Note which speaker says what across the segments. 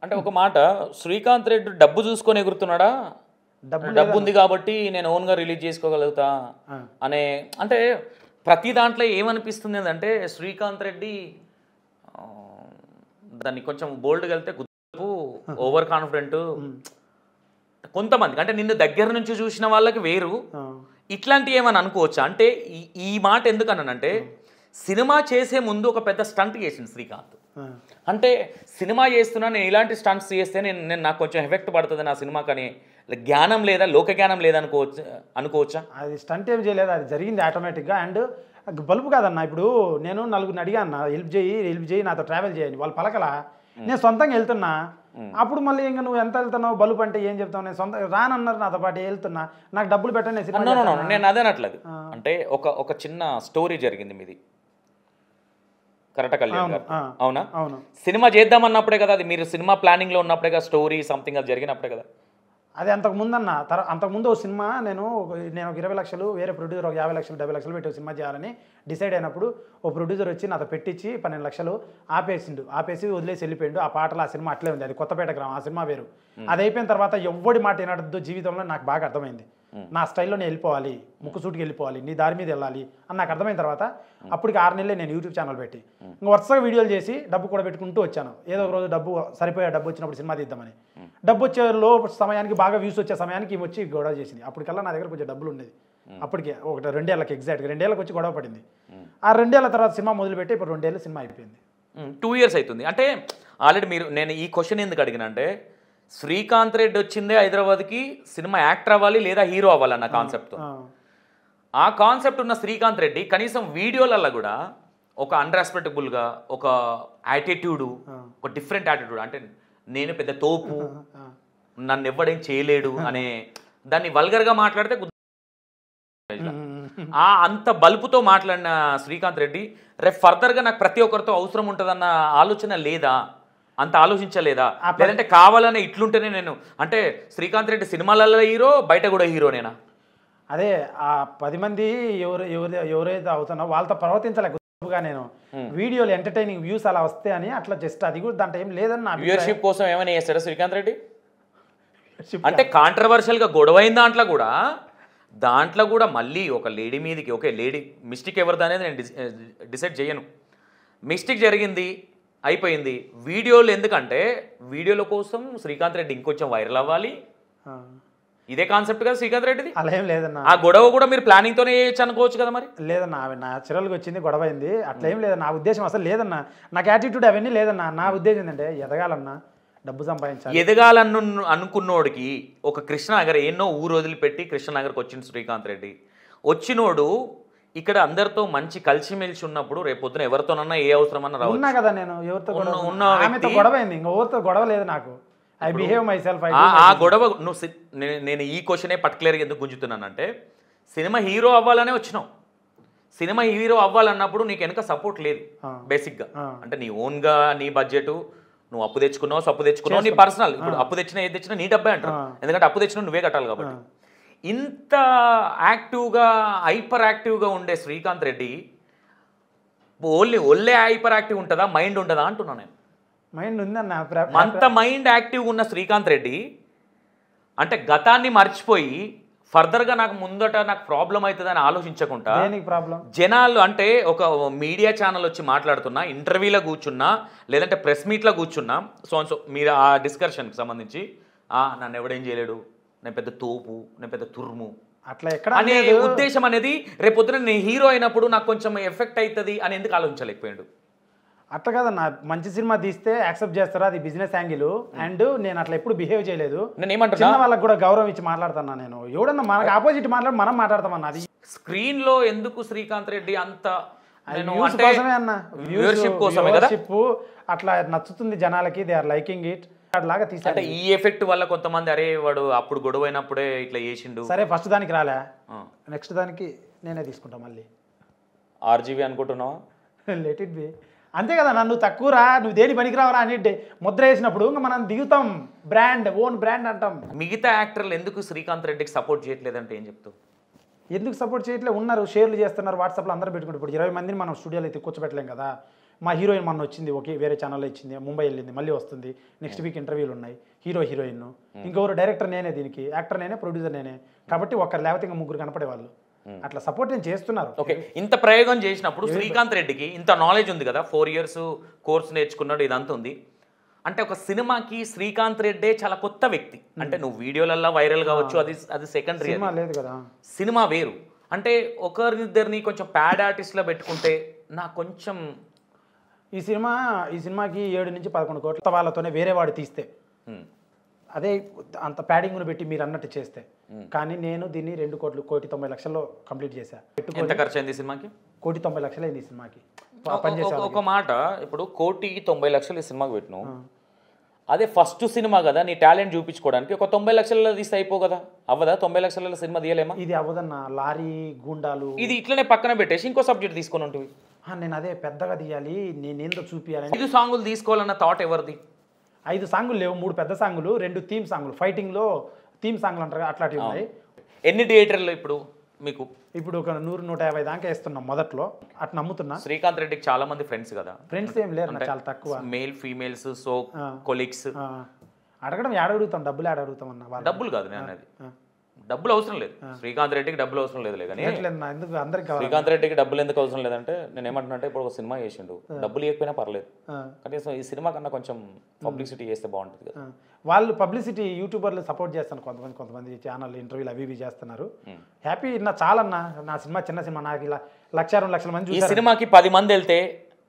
Speaker 1: అంటే ఒక మాట శ్రీకాంత్ రెడ్డి డబ్బు చూసుకొని ఎగురుతున్నాడా
Speaker 2: డబ్బు
Speaker 1: డబ్బు ఉంది కాబట్టి నేను ఓన్గా రిలీజ్ చేసుకోగలుగుతా
Speaker 2: ఆ.
Speaker 1: అనే అంటే ప్రతి దాంట్లో ఏమనిపిస్తుంది అంటే శ్రీకాంత్ రెడ్డి ఆ, దాన్ని కొంచెం బోల్డ్గా వెళ్తే గుర్తు ఓవర్ కాన్ఫిడెంట్ కొంతమంది అంటే నిన్ను దగ్గర నుంచి చూసిన వాళ్ళకి వేరు
Speaker 2: ఆ.
Speaker 1: ఇట్లాంటివి ఏమని అనుకోవచ్చా అంటే ఈ ఈ మాట ఎందుకన్నానంటే సినిమా చేసే ముందు ఒక పెద్ద స్టంట్ చేసింది శ్రీకాంత్
Speaker 2: ఆ.
Speaker 1: అంటే సినిమా చేస్తున్నా నేను ఇలాంటి స్టంట్స్ చేస్తే నేను నేను నాకు కొంచెం ఎఫెక్ట్ పడుతుంది నా సినిమా కానీ జ్ఞానం లేదా లోక జ్ఞానం లేదనుకోవచ్చు అనుకోవచ్చా
Speaker 2: అది స్టంట్ ఏం చేయలేదు అది జరిగింది ఆటోమేటిక్గా అండ్ బల్బు కాదన్న ఇప్పుడు నేను నలుగురిని అడిగాను హెల్ప్ చేయి హెల్ప్ చేయి నాతో ట్రావెల్ చేయని వాళ్ళు పలకలా నేను సొంతంగా వెళ్తున్నా అప్పుడు మళ్ళీ ఇంకా నువ్వు ఎంత వెళ్తున్నావు బల్బు అంటే ఏం చెప్తావు నేను సొంత రానన్నారు నాతో పాటు వెళ్తున్నా నాకు డబ్బులు పెట్టండి నేను సినిమా
Speaker 1: No, no, no,
Speaker 2: చేస్తాను.
Speaker 1: నేను అదే అనట్లేదు అంటే ఒక ఒక చిన్న స్టోరీ జరిగింది మీది కరెక్ట్ కళ్యాణ్
Speaker 2: అవును,
Speaker 1: గారు
Speaker 2: ఆ.
Speaker 1: అవునా
Speaker 2: అవును
Speaker 1: సినిమా చేద్దామన్నప్పుడే కదా అది మీరు సినిమా ప్లానింగ్ లో ఉన్నప్పుడే కదా స్టోరీ సంథింగ్ అది జరిగినప్పుడే కదా
Speaker 2: అది అంతకు ముందన్న తర అంతకుముందు ఓ సినిమా నేను ఒక- నేను ఒక ఇరవై లక్షలు వేరే ప్రొడ్యూసర్ ఒక యాభై లక్షలు డెబ్బై లక్షలు పెట్టి ఒక సినిమా చేయాలని డిసైడ్ అయినప్పుడు ఓ ప్రొడ్యూసర్ వచ్చి నాతో పెట్టించి పన్నెండు లక్షలు ఆపేసిండు ఆపేసి వదిలేసి వెళ్ళిపోయిండు ఆ పాటలు ఆ సినిమా అట్లే ఉంది అది కొత్తపేట గ్రామం ఆ సినిమా వేరు అది అయిపోయిన తర్వాత ఎవ్వడి మాట వినడద్దు జీవితంలో నాకు బాగా అర్థమైంది నా స్టైల్లో నేను వెళ్ళిపోవాలి ముక్కు సూటికి వెళ్ళిపోవాలి నీ దారి మీద వెళ్ళాలి అని నాకు అర్థమైన తర్వాత అప్పటికి ఆరు నెలలే నేను యూట్యూబ్ ఛానల్ పెట్టి ఇంకా వరుసగా వీడియోలు చేసి డబ్బు కూడా పెట్టుకుంటూ వచ్చాను ఏదో ఒక రోజు డబ్బు సరిపోయే డబ్బు వచ్చినప్పుడు సినిమా తీద్దామని డబ్బు వచ్చే లో సమయానికి బాగా వ్యూస్ వచ్చే సమయానికి ఈమె వచ్చి గొడవ చేసింది అప్పటికల్లా నా దగ్గర కొంచెం డబ్బులు ఉండేది అప్పటికి ఒకటి రెండేళ్ళకి ఎగ్జాక్ట్గా రెండేళ్ళకి వచ్చి గొడవ పడింది ఆ రెండేళ్ల తర్వాత సినిమా మొదలుపెట్టి ఇప్పుడు రెండేళ్ళు సినిమా అయిపోయింది
Speaker 1: టూ ఇయర్స్ అవుతుంది అంటే ఆల్రెడీ మీరు నేను ఈ క్వశ్చన్ ఎందుకు అడిగిన అంటే శ్రీకాంత్ రెడ్డి వచ్చిందే హైదరాబాద్కి సినిమా యాక్టర్ అవ్వాలి లేదా హీరో అవ్వాలన్న కాన్సెప్ట్తో
Speaker 2: ఆ,
Speaker 1: ఆ కాన్సెప్ట్ ఉన్న శ్రీకాంత్ రెడ్డి కనీసం వీడియోలలో కూడా ఒక అన్రెస్పెక్టబుల్గా ఒక యాటిట్యూడు ఒక డిఫరెంట్ యాటిట్యూడ్ అంటే నేను పెద్ద తోపు
Speaker 2: ఆ,
Speaker 1: నన్ను ఎవ్వడేం చేయలేడు అనే దాన్ని వల్గర్గా మాట్లాడితే గుద్ద-
Speaker 2: ఉమ్,
Speaker 1: ఆ అంత బలుపుతో మాట్లాడిన శ్రీకాంత్ రెడ్డి రేపు ఫర్దర్గా నాకు ప్రతి ఒక్కరితో అవసరం ఉంటుందన్న ఆలోచన లేదా అంత ఆలోచించలేదా లేదంటే కావాలనే ఇట్లుంటేనే నేను అంటే శ్రీకాంత్ రెడ్డి సినిమాలలో హీరో బయట కూడా హీరోనేనా
Speaker 2: అదే ఆ పది మంది ఎవరు ఎవరు ఎవరైతే అవుతున్నారో వాళ్ళతో ప్రవర్తించలేక నేను వీడియోలు ఎంటర్టైనింగ్ వ్యూస్ అలా వస్తే అని అట్లా జస్ట్ అది కూడా దాంట్లో ఏం లేదని నా అభిప్రాయం.
Speaker 1: వ్యూయర్షిప్ కోసం ఏమైనా చేస్తాడా శ్రీకాంత్ రెడ్డి
Speaker 2: Viewership
Speaker 1: అంటే కాంట్రవర్షియల్గా గొడవైన దాంట్లో కూడా దాంట్లో కూడా మళ్ళీ ఒక లేడీ మీదకి ఓకే లేడీ మిస్టేక్ ఎవరిది అనేది నేను డిసైడ్ చేయను మిస్టేక్ జరిగింది అయిపోయింది వీడియోలు ఎందుకంటే వీడియోల కోసం శ్రీకాంత్ రెడ్డి ఇంకొంచెం వైరల్ అవ్వాలి
Speaker 2: ఆ,
Speaker 1: ఇదే కాన్సెప్ట్ కదా శ్రీకాంత్ రెడ్డిది
Speaker 2: అలా ఏం లేదన్నా
Speaker 1: ఆ గొడవ కూడా మీరు ప్లానింగ్తోనే చేయొచ్చు అనుకోవచ్చు కదా మరి
Speaker 2: లేదన్నా అవి న్యాచురల్గా వచ్చింది గొడవ అయింది అట్లా ఏం లేదన్నా నా ఉద్దేశం అసలు లేదన్నా నాకు యాటిట్యూడ్ అవన్నీ లేదన్నా నా ఉద్దేశం ఏంటంటే ఎదగాలన్నా డబ్బు సంపాదించాలి
Speaker 1: ఎదగాలను అనుకున్నోడికి ఒక కృష్ణనగర్ ఎన్నో ఊరు వదిలిపెట్టి కృష్ణనగర్కి వచ్చింది శ్రీకాంత్ రెడ్డి వచ్చినోడు ఇక్కడ అందరితో మంచి కలిసిమెలిసి ఉన్నప్పుడు రేపు పొద్దున ఎవరితోనన్నా ఏ అవసరమన్నా రావచ్చు
Speaker 2: ఉన్నా కదా నేను ఎవరితో
Speaker 1: ఉన్న-
Speaker 2: గొడవ
Speaker 1: ఉన్న
Speaker 2: ఆమెతో
Speaker 1: వ్యక్తి-
Speaker 2: గొడవ అయింది ఇంకా ఎవరితో గొడవ లేదు నాకు I behave myself I
Speaker 1: ఆ- ఆ గొడవ నువ్వు సి- నేను నేను ఈ క్వశ్చనే పర్టికులర్గా ఎందుకు గుంజుతున్నానంటే సినిమా హీరో అవ్వాలనే వచ్చినావు సినిమా హీరో అవ్వాలన్నప్పుడు నీకు వెనక సపోర్ట్ లేదు
Speaker 2: ఆ.
Speaker 1: బేసిక్గా
Speaker 2: ఆ.
Speaker 1: అంటే నీ ఓన్గా నీ బడ్జెట్ నువ్వు అప్పు తెచ్చుకున్నావు సప్పు తెచ్చుకున్నావు నీ పర్సనల్ ఇప్పుడు అప్పు తెచ్చినా ఏది తెచ్చినా నీ డబ్బే అంటారు
Speaker 2: ఆ.
Speaker 1: ఎందుకంటే అప్పు తెచ్చినా నువ్వే కట్టాలి కాబట్టి ఇంత యాక్టివ్గా హైపర్ యాక్టివ్గా ఉండే శ్రీకాంత్ రెడ్డి ఓన్లీ ఒళ్ళే హైపర్ యాక్టివ్ ఉంటుందా మైండ్ ఉంటుందా అంటున్నాను నేను
Speaker 2: మైండ్ ఉందన్న ప్ర-
Speaker 1: అంత మైండ్ యాక్టివ్గా ఉన్న శ్రీకాంత్ రెడ్డి అంటే గతాన్ని మర్చిపోయి ఫర్దర్గా నాకు ముందట నాకు ప్రాబ్లం అవుతుందని ఆలోచించకుండా
Speaker 2: దేనికి ప్రాబ్లం
Speaker 1: జనాలు అంటే ఒక మీడియా ఛానల్ వచ్చి మాట్లాడుతున్నా ఇంటర్వ్యూలో కూర్చున్నా లేదంటే ప్రెస్ మీట్లో కూర్చున్నా సో సో మీరు ఆ డిస్కషన్కి సంబంధించి "ఆ, నన్ను ఎవడేం చేయలేడు నేను పెద్ద తోపు నేను పెద్ద తుర్ము
Speaker 2: అట్లా ఎక్కడ
Speaker 1: అనే
Speaker 2: లేదు.
Speaker 1: ఉద్దేశం అనేది రేపొద్దున నేను హీరో అయినప్పుడు నాకు కొంచెం ఎఫెక్ట్ అవుతుంది అని ఎందుకు ఆలోచించలేకపోయాడు
Speaker 2: అట్లా కాదన్న మంచి సినిమా తీస్తే యాక్సెప్ట్ చేస్తారా అది బిజినెస్ యాంగిల్ అండ్ నేను అట్లా ఎప్పుడు బిహేవ్ చేయలేదు
Speaker 1: నేను ఏమంటున్నా
Speaker 2: చిన్న వాళ్ళకి కూడా గౌరవం ఇచ్చి మాట్లాడుతున్నా నేను ఎవడన్నా మనకు ఆపోజిట్ మాట్లాడి మనం మాట్లాడతామన్నా అది
Speaker 1: స్క్రీన్ లో ఎందుకు శ్రీకాంత్ రెడ్డి అంత నేను
Speaker 2: వ్యూస్
Speaker 1: అంటే
Speaker 2: కోసమే అన్న
Speaker 1: వ్యూవర్షిప్ కోసమే కదా
Speaker 2: వ్యూవర్షిప్ అట్లా నచ్చుతుంది జనాలకి దే ఆర్ లైకింగ్ ఇట్ అట్లాగా తీసారు
Speaker 1: అంటే ఈ ఎఫెక్ట్ వల్ల కొంతమంది అరే వాడు అప్పుడు గొడవైనప్పుడే ఇట్లా చేసిండు
Speaker 2: సరే ఫస్ట్ దానికి రాలే
Speaker 1: ఆ.
Speaker 2: నెక్స్ట్ దానికి నేనే తీసుకుంటా మళ్ళీ
Speaker 1: ఆర్జీబీ అనుకుంటున్నావా
Speaker 2: లెట్ ఇట్ బి అంతే కదా నన్ను తక్కువరా నువ్వు దేని పనికిరావరా అని డే- ముద్ర వేసినప్పుడు ఇంకా మనం దిగుతాం బ్రాండ్ ఓన్ బ్రాండ్ అంటాం
Speaker 1: మిగతా యాక్టర్లు ఎందుకు శ్రీకాంత్ రెడ్డికి సపోర్ట్ చేయట్లేదంటే ఏం చెప్తావు
Speaker 2: ఎందుకు సపోర్ట్ చేయట్లే ఉన్నారు షేర్లు చేస్తున్నారు వాట్సాప్లో అందరూ పెట్టుకుంటారు ఇప్పుడు ఇరవై మందిని మనం స్టూడియోలో అయితే కూర్చోబెట్టలేం కదా మా హీరోయిన్ మొన్న వచ్చింది ఒకే వేరే ఛానల్లో ఇచ్చింది ముంబై వెళ్ళింది మళ్ళీ వస్తుంది నెక్స్ట్ వీక్ ఇంటర్వ్యూలు ఉన్నాయి హీరో హీరోయిన్ ఇంకొకరు డైరెక్టర్ నేనే దీనికి యాక్టర్ నేనే ప్రొడ్యూసర్ నేనే కాబట్టి ఒక్కరు లేకపోతే ఇంకా ముగ్గురు కనపడే వాళ్ళు అట్లా సపోర్ట్ నేను చేస్తున్నారు
Speaker 1: ఓకే ఇంత ప్రయోగం చేసినప్పుడు శ్రీకాంత్ రెడ్డికి ఇంత నాలెడ్జ్ ఉంది కదా ఫోర్ ఇయర్స్ కోర్స్ నేర్చుకున్నాడు ఇదంతా ఉంది అంటే ఒక సినిమాకి శ్రీకాంత్ రెడ్డే చాలా కొత్త వ్యక్తి అంటే నువ్వు వీడియోలల్లో వైరల్ కావచ్చు అది అది సెకండరీ
Speaker 2: సినిమా లేదు కదా
Speaker 1: సినిమా వేరు అంటే ఒకరిద్దరిని కొంచెం ప్యాడ్ ఆర్టిస్ట్లో పెట్టుకుంటే నాకు కొంచెం
Speaker 2: ఈ సినిమా ఈ సినిమాకి ఏడు నుంచి పదకొండు కోట్ల వాళ్ళతోనే వేరే వాడు తీస్తే
Speaker 1: హ్మ్,
Speaker 2: అదే అంత ప్యాడింగ్ను పెట్టి మీరు అన్నట్టు చేస్తే కానీ నేను దీన్ని రెండు కోట్లు కోటి తొంభై లక్షల్లో కంప్లీట్ చేశా పెట్టుకో
Speaker 1: ఎంత ఖర్చు అయింది ఈ సినిమాకి
Speaker 2: కోటి తొంభై లక్షలు అయింది ఈ సినిమాకి
Speaker 1: ఒక- ఒక- ఒక మాట ఇప్పుడు కోటికి తొంభై లక్షలు ఈ సినిమాకి పెట్టినావు అదే ఫస్ట్ సినిమా కదా నీ టాలెంట్ చూపించుకోవడానికి ఒక తొంభై లక్షలలో తీస్తే అయిపో కదా అవ్వదా తొంభై లక్షలలో సినిమా తీయలేమా
Speaker 2: ఇది అవ్వదన్న లారీ గూండాలు
Speaker 1: ఇది ఇట్లనే పక్కన పెట్టేసి ఇంకో సబ్జెక్ట్ తీసుకొని ఉంటుంది
Speaker 2: ఆ, నేను అదే పెద్దగా తీయాలి నేనేందో చూపించాలని
Speaker 1: ఐదు సాంగులు తీసుకోవాలన్న థాట్ ఎవరిది
Speaker 2: ఐదు సాంగులు లేవు మూడు పెద్ద సాంగులు రెండు థీమ్ సాంగులు ఫైటింగ్లో థీమ్ సాంగులు అంటారు కదా, అట్లాంటివి ఉన్నాయి
Speaker 1: ఎన్ని థియేటర్లు ఇప్పుడు మీకు
Speaker 2: ఇప్పుడు ఒక నూరు నూట యాభై దాకా వేస్తున్నాం మొదట్లో అట్లా నమ్ముతున్నా
Speaker 1: శ్రీకాంత్ రెడ్డికి చాలా మంది ఫ్రెండ్స్ కదా
Speaker 2: ఫ్రెండ్స్ ఏం లేరు నాకు చాలా తక్కువ
Speaker 1: మేల్ ఫీమేల్స్ సో కొలీగ్స్
Speaker 2: ఆ, అడగడం ఏడ అడుగుతాం డబ్బులు ఏడ అడుగుతాం అన్న వాళ్ళు
Speaker 1: డబ్బులు కాదు నేను అనేది డబ్బులు అవసరం లేదు శ్రీకాంత్ రెడ్డికి డబ్బులు అవసరం లేదు కానీ
Speaker 2: ఎట్లేదు నా ఎందుకు అందరికి కావాలి
Speaker 1: శ్రీకాంత్ రెడ్డికి డబ్బులు ఎందుకు అవసరం లేదంటే నేను ఏమంటున్నా అంటే ఇప్పుడు ఒక సినిమా చేసిండు డబ్బులు ఇవ్వకపోయినా పర్లేదు
Speaker 2: ఆ,
Speaker 1: కనీసం ఈ సినిమా కన్నా కొంచెం పబ్లిసిటీ చేస్తే బాగుంటుంది కదా
Speaker 2: ఆ. వాళ్ళు పబ్లిసిటీ యూట్యూబర్లు సపోర్ట్ చేస్తాను కొంతమంది కొంతమంది ఛానల్ ఇంటర్వ్యూలు అవి ఇవి చేస్తున్నారు హ్యాపీ నా చాలన్నా నా సినిమా చిన్న సినిమా నాకు ఇలా లక్ష రెండు లక్షల మంది
Speaker 1: ఈ
Speaker 2: చూసారు
Speaker 1: సినిమాకి పది మంది వెళ్తే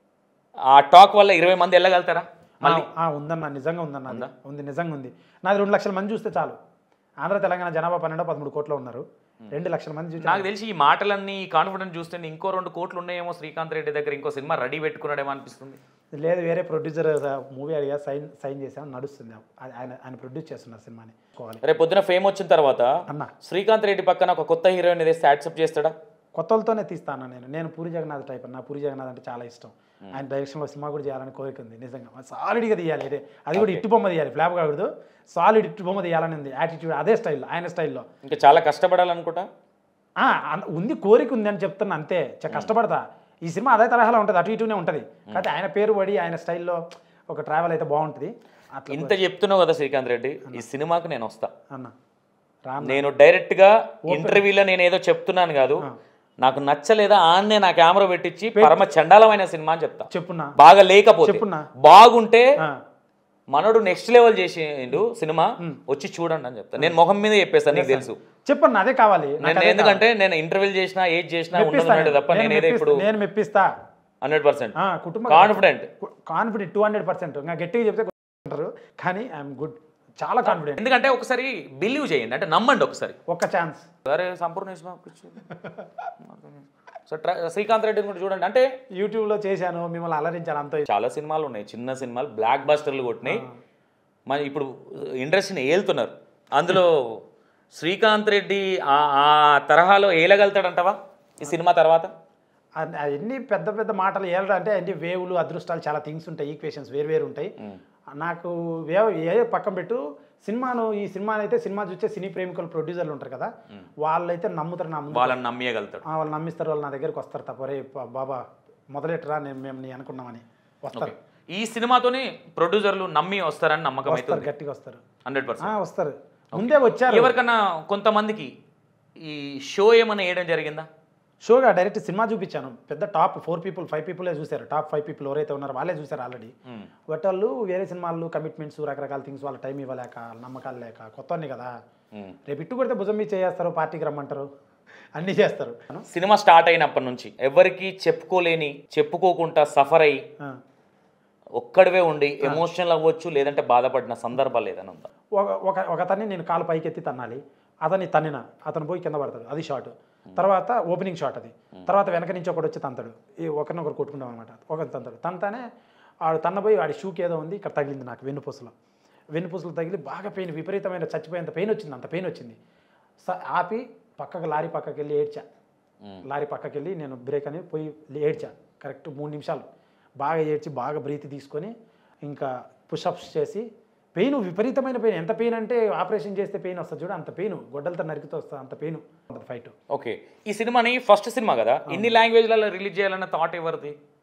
Speaker 1: ఆ టాక్ వల్ల ఇరవై మంది వెళ్ళగలుగుతారా
Speaker 2: ఆ, ఆ, ఉందన్న నిజంగా ఉందన్న అది. ఉంది నిజంగా ఉంది నాది రెండు లక్షల మంది చూస్తే చాలు ఆంధ్ర తెలంగాణ జనాభా పన్నెండు పదమూడు కోట్లు ఉన్నారు రెండు లక్షల మంది చూసి
Speaker 1: నాకు తెలిసి ఈ మాటలన్నీ కాన్ఫిడెంట్ చూస్తే ఇంకో రెండు కోట్లు ఉన్నాయేమో శ్రీకాంత్ రెడ్డి దగ్గర ఇంకో సినిమా రెడీ పెట్టుకున్నాడేమో అనిపిస్తుంది
Speaker 2: లేదు వేరే ప్రొడ్యూసర్ మూవీ అడిగా సైన్ సైన్ చేసాం నడుస్తుంది ఆ- ఆయన ఆయన ప్రొడ్యూస్ చేస్తున్నారు సినిమాని కోవాలి
Speaker 1: రేపు పొద్దున ఫేమ్ వచ్చిన తర్వాత
Speaker 2: అన్న
Speaker 1: శ్రీకాంత్ రెడ్డి పక్కన ఒక కొత్త హీరోయిన్ ఏదైతే యాక్సెప్ట్ చేస్తాడా
Speaker 2: కొత్తలతోనే తీస్తాను నేను నేను పూరి జగన్నాథ్ టైప్ నా పూరి జగన్నాథ్ అంటే చాలా ఇష్టం ఆయన డైరెక్షన్లో సినిమా కూడా చేయాలని కోరిక ఉంది నిజంగా సాలిడ్గా తీయాలి అదే అది కూడా ఇట్టు బొమ్మ తీయాలి ఫ్లాప్ కాకూడదు సాలిడ్ ఇట్టు బొమ్మ తీయాలని ఉంది యాటిట్యూడ్ అదే స్టైల్లో ఆయన స్టైల్లో
Speaker 1: ఇంకా చాలా కష్టపడాలనుకుంటా
Speaker 2: ఆ, అన్- ఉంది కోరిక ఉంది అని చెప్తున్నా అంతే చ- కష్టపడతా ఈ సినిమా అదే తరహాలో ఉంటుంది అటు ఇటునే ఉంటుంది కాకపోతే ఆయన పేరు పడి ఆయన స్టైల్లో ఒక ట్రావెల్ అయితే బాగుంటుంది అట్లా
Speaker 1: ఇంత చెప్తున్నావు కదా శ్రీకాంత్ రెడ్డి ఈ సినిమాకి నేను వస్తా
Speaker 2: అన్న రామ్
Speaker 1: నేను డైరెక్ట్ గా ఇంటర్వ్యూలో నేను ఏదో చెప్తున్నాను కాదు నాకు నచ్చలేదా ఆన్నే నా కెమెరా పెట్టించి పరమ చండాలమైన సినిమా అని చెప్తా
Speaker 2: చెప్పున్నా
Speaker 1: బాగా లేకపోతే
Speaker 2: చెప్పున్నా.
Speaker 1: బాగుంటే
Speaker 2: ఆ,
Speaker 1: మనోడు నెక్స్ట్ లెవెల్ చేసిండు సినిమా వచ్చి చూడండి అని చెప్తా నేను మొహం మీద చెప్పేస్తాను నీకు తెలుసు
Speaker 2: చెప్పన్నా అదే కావాలి నాకు
Speaker 1: నేను
Speaker 2: అదే
Speaker 1: ఎందుకంటే నేను ఇంటర్వ్యూ చేసినా ఏది చేసినా
Speaker 2: మెప్పిస్తా
Speaker 1: ఉండదు తప్ప
Speaker 2: నేను
Speaker 1: నేనేదో ఇప్పుడు
Speaker 2: మెప్పిస్తా. నేను మెప్పిస్తా
Speaker 1: హండ్రెడ్ పర్సెంట్
Speaker 2: ఆ, కుటుంబ
Speaker 1: confident
Speaker 2: confident two hundred percent ఇంకా గట్టిగా చెప్తే అంటారు కానీ ఐఎమ్ గుడ్ చాలా కాన్ఫిడెంట్
Speaker 1: ఎందుకంటే ఒకసారి బిలీవ్ చేయండి అంటే నమ్మండి ఒకసారి
Speaker 2: ఒక్క ఛాన్స్
Speaker 1: సరే సంపూర్ణ సో ట్రై శ్రీకాంత్ రెడ్డిని కూడా చూడండి అంటే
Speaker 2: యూట్యూబ్లో చేశాను మిమ్మల్ని అలరించాను అంత
Speaker 1: చాలా సినిమాలు ఉన్నాయి చిన్న సినిమాలు బ్లాక్ బస్టర్లు కొట్టినాయి మన ఇప్పుడు ఇండస్ట్రీని ఏలుతున్నారు అందులో శ్రీకాంత్ రెడ్డి ఆ- ఆ తరహాలో ఏలగలుగుతాడంటవా ఈ సినిమా తర్వాత
Speaker 2: అన్- అవన్నీ పెద్ద పెద్ద మాటలు ఏళ్ళ అంటే అన్ని వేవులు అదృష్టాలు చాలా థింగ్స్ ఉంటాయి ఈక్వేషన్స్ వేరు వేరు ఉంటాయి నాకు వేవ్ ఏ పక్కన పెట్టు సినిమాను ఈ సినిమాని అయితే సినిమా చూస్తే సినీ ప్రేమికులు ప్రొడ్యూసర్లు ఉంటారు కదా వాళ్ళైతే నమ్ముతారు నా ముందు
Speaker 1: వాళ్ళని నమ్మేయగలుగుతాడు
Speaker 2: ఆ, వాళ్ళు నమ్మిస్తారు వాళ్ళు నా దగ్గరికి వస్తారు తప్ప రే ప- బాబా మొదలెట్టరా నేను మేము నీ అనుకున్నామని వస్తారు
Speaker 1: ఈ సినిమాతోని ప్రొడ్యూసర్లు నమ్మి వస్తారని నమ్మకం అయితే
Speaker 2: వస్తారు గట్టిగా వస్తారు
Speaker 1: హండ్రెడ్
Speaker 2: ఆ, వస్తారు ముందే వచ్చారు
Speaker 1: ఎవరికన్నా కొంతమందికి ఈ షో ఏమైనా వేయడం జరిగిందా
Speaker 2: షోగా డైరెక్ట్ సినిమా చూపించాను పెద్ద టాప్ ఫోర్ పీపుల్ ఫైవ్ పీపులే చూశారు టాప్ ఫైవ్ పీపుల్ ఎవరైతే ఉన్నారో వాళ్ళే చూశారు ఆల్రెడీ
Speaker 1: మ్మ్.
Speaker 2: బట్ వాళ్ళు వేరే సినిమాలు కమిట్మెంట్స్ రకరకాల థింగ్స్ వాళ్ళ టైం ఇవ్వలేక వాళ్ళ నమ్మకాలు లేక కొత్త కదా
Speaker 1: మ్మ్.
Speaker 2: రేపు ఇట్టు కొడితే భుజం మీద చేస్తారు పార్టీకి రమ్మంటారు అన్నీ చేస్తారు
Speaker 1: సినిమా స్టార్ట్ అయినప్పటి నుంచి ఎవరికి చెప్పుకోలేని చెప్పుకోకుండా సఫర్ అయ్యి
Speaker 2: ఆ.
Speaker 1: ఒక్కడివే ఉండి ఎమోషనల్ అవ్వచ్చు లేదంటే బాధపడిన సందర్భాలు ఏదైనా ఉందా
Speaker 2: ఒక ఒక ఒక అతన్ని నేను కాలు పైకెత్తి తన్నాలి అతన్ని తన్నిన అతను పోయి కింద పడతాడు అది షాట్ తర్వాత ఓపెనింగ్ షాట్ అది తర్వాత వెనక నుంచి ఒకటి వచ్చి తంతాడు ఈ ఒకరినొకరు కొట్టుకుంటాం అనమాట ఒకరిని తంతాడు తంతానే ఆడు తన్నపోయి వాడి షూకి ఏదో ఉంది ఇక్కడ తగిలింది నాకు వెన్నుపూసలో వెన్నుపూసలు తగిలి బాగా పెయిన్ విపరీతమైన చచ్చిపోయేంత పెయిన్ వచ్చింది అంత పెయిన్ వచ్చింది స- ఆపి పక్కకు లారీ పక్కకి వెళ్ళి ఏడ్చా లారీ పక్కకి వెళ్ళి నేను బ్రేక్ అని పోయి ఏడ్చా కరెక్ట్ మూడు నిమిషాలు బాగా ఏడ్చి బాగా బ్రీత్ తీసుకొని ఇంకా పుషప్స్ చేసి పెయిన్ విపరీతమైన పెయిన్ ఎంత పెయిన్ అంటే ఆపరేషన్ చేస్తే పెయిన్ వస్తుంది చూడు అంత పెయిన్ గొడ్డలతో నరికితే వస్తుంది అంత పెయిన్ ఉంటుంది ఫైట్
Speaker 1: ఓకే ఈ సినిమాని ఫస్ట్ సినిమా కదా ఇన్ని లాంగ్వేజ్లలో రిలీజ్ చేయాలన్న థాట్ ఎవరిది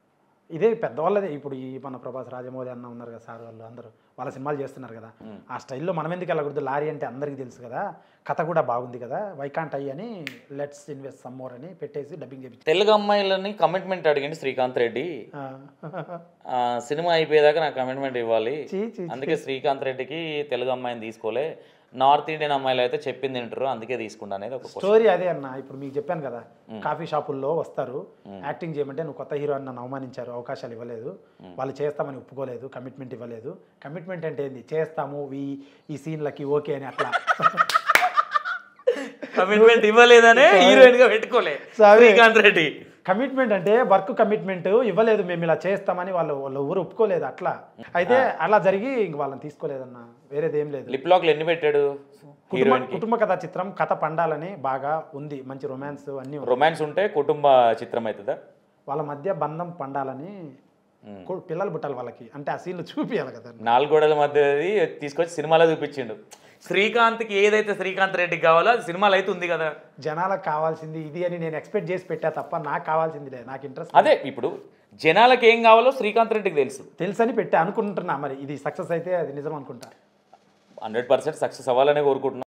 Speaker 2: ఇదే పెద్దవాళ్ళదే ఇప్పుడు ఈ మన ప్రభాస్ రాజమౌళి అన్న ఉన్నారు కదా సార్ వాళ్ళు అందరూ వాళ్ళ సినిమాలు చేస్తున్నారు కదా ఆ స్టైల్లో మనం ఎందుకు వెళ్ళకూడదు లారీ అంటే అందరికీ తెలుసు కదా కథ కూడా బాగుంది కదా వైకాంట్ అయ్యి అని లెట్స్ ఇన్వెస్ట్ సమ్ మోర్ అని పెట్టేసి డబ్బింగ్ చేపించి
Speaker 1: తెలుగు అమ్మాయిలని కమిట్మెంట్ అడిగింది శ్రీకాంత్ రెడ్డి
Speaker 2: ఆ,
Speaker 1: ఆ, సినిమా అయిపోయేదాకా నాకు కమిట్మెంట్ ఇవ్వాలి
Speaker 2: చీ చీ
Speaker 1: అందుకే శ్రీకాంత్ రెడ్డికి తెలుగు అమ్మాయిని తీసుకోలే నార్త్ ఇండియన్ అమ్మాయిలు అయితే చెప్పింది వింటారు అందుకే తీసుకుంటా అనేది ఒక question.
Speaker 2: స్టోరీ అదే అన్న ఇప్పుడు మీకు చెప్పాను కదా కాఫీ షాపుల్లో వస్తారు యాక్టింగ్ చేయమంటే నువ్వు కొత్త హీరో అని నన్ను అవమానించారు అవకాశాలు ఇవ్వలేదు వాళ్ళు చేస్తామని ఒప్పుకోలేదు కమిట్మెంట్ ఇవ్వలేదు కమిట్మెంట్ అంటే ఏంది చేస్తాము ఈ ఈ సీన్లకి ఓకే అని అట్లా
Speaker 1: కమిట్మెంట్ ఇవ్వలేదనే హీరోయిన్ గా పెట్టుకోలే
Speaker 2: Sorry.
Speaker 1: శ్రీకాంత్ రెడ్డి
Speaker 2: కమిట్మెంట్ అంటే వర్క్ కమిట్మెంట్ ఇవ్వలేదు మేము ఇలా చేస్తామని వాళ్ళు వాళ్ళ ఊరు ఒప్పుకోలేదు అట్లా అయితే అలా జరిగి ఇంక వాళ్ళని తీసుకోలేదన్న వేరేది ఏం లేదు
Speaker 1: లిప్ లాక్లు ఎన్ని పెట్టాడు
Speaker 2: కుటుంబ
Speaker 1: హీరోయిన్ కి
Speaker 2: కుటుంబ కథ చిత్రం కథ పండాలని బాగా ఉంది మంచి రొమాన్స్ అన్నీ ఉన్నాయి.
Speaker 1: రొమాన్స్ ఉంటే కుటుంబ చిత్రం అవుతుందా
Speaker 2: వాళ్ళ మధ్య బంధం పండాలని కొ- పిల్లలు పుట్టాలి వాళ్ళకి అంటే ఆ సీన్లు చూపియాలి కదా
Speaker 1: నాలుగు గోడల మధ్య తీసుకొచ్చి సినిమాలో చూపించిండు శ్రీకాంత్కి ఏదైతే శ్రీకాంత్ రెడ్డికి కావాలో అది సినిమాలో అయితే ఉంది కదా
Speaker 2: జనాలకు కావాల్సింది ఇది అని నేను ఎక్స్పెక్ట్ చేసి పెట్టా తప్ప నాకు కావాల్సింది లేదు నాకు ఇంట్రెస్ట్
Speaker 1: అదే ఇప్పుడు జనాలకి ఏం కావాలో శ్రీకాంత్ రెడ్డికి తెలుసు
Speaker 2: తెలుసని పెట్టా అనుకుంటున్నా మరి ఇది సక్సెస్ అయితే అది నిజం అనుకుంటా
Speaker 1: హండ్రెడ్ పర్సెంట్ సక్సెస్ అవ్వాలనే కోరుకుంటున్నాను